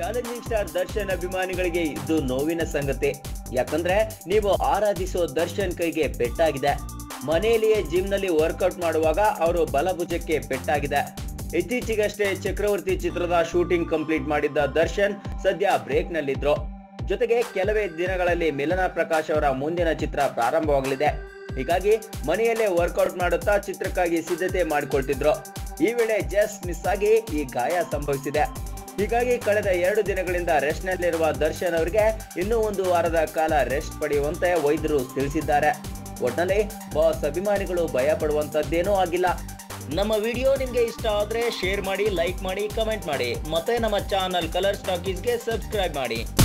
challenging star Darshan ಅಭಿಮಾನಿಗಳಿಗೆ ಇದು ನೋವಿನ ಸಂಗತಿ ಯಾಕಂದ್ರೆ ನೀವು ಆರಾಧಿಸೋ ದರ್ಶನ್ ಕೈಗೆ ಪೆಟ್ಟಾಗಿದೆ ಮನೆಯಲ್ಲಿಯೇ ಜಿಮ್ ನಲ್ಲಿ ವರ್ಕೌಟ್ ಮಾಡುವಾಗ ಅವರು ಬಲಭುಜಕ್ಕೆ ಪೆಟ್ಟಾಗಿದೆ ಇತ್ತೀಚೆಗಷ್ಟೇ ಚಕ್ರವರ್ತಿ ಚಿತ್ರದ ಶೂಟಿಂಗ್ ಕಂಪ್ಲೀಟ್ ಮಾಡಿದ್ದ ದರ್ಶನ್ ಸದ್ಯ ಬ್ರೇಕ್ ನಲ್ಲಿದ್ರು ಜೊತೆಗೆ ಕೆಲವೇ ದಿನಗಳಲ್ಲಿ ಮಿಲನ ಪ್ರಕಾಶ್ ಅವರ ಮುಂದಿನ ಚಿತ್ರ ಪ್ರಾರಂಭವಾಗಲಿದೆ ಹೀಗಾಗಿ ಮನೆಯಲ್ಲೇ ವರ್ಕೌಟ್ ಮಾಡುತ್ತಾ ಚಿತ್ರಕ್ಕಾಗಿ ಸಿದ್ಧತೆ ಮಾಡಿಕೊಳ್ತಿದ್ರು ಈ ವೇಳೆ ಜಸ್ಟ್ ಮಿಸ್ ಆಗಿ ಈ ಗಾಯ ಸಂಭವಿಸಿದೆ ಹೀಗಾಗಿ ಕಳೆದ ಎರಡು ದಿನಗಳಿಂದ ರೆಸ್ಟ್ ನಲ್ಲಿರುವ ದರ್ಶನ್ ಅವರಿಗೆ ಇನ್ನೂ ಒಂದು ವಾರದ ಕಾಲ ರೆಸ್ಟ್ ಪಡೆಯುವಂತೆ ವೈದ್ಯರು ತಿಳಿಸಿದ್ದಾರೆ ಒಟ್ನಲ್ಲಿ ಬಾಸ್ ಅಭಿಮಾನಿಗಳು ಭಯ ಪಡುವಂತದ್ದೇನೂ ಆಗಿಲ್ಲ ನಮ್ಮ ವಿಡಿಯೋ ನಿಮ್ಗೆ ಇಷ್ಟ ಆದ್ರೆ ಶೇರ್ ಮಾಡಿ ಲೈಕ್ ಮಾಡಿ ಕಮೆಂಟ್ ಮಾಡಿ ಮತ್ತೆ ನಮ್ಮ ಚಾನಲ್ ಕಲರ್ ಸ್ಟಾಕೀಸ್ಗೆ ಸಬ್ಸ್ಕ್ರೈಬ್ ಮಾಡಿ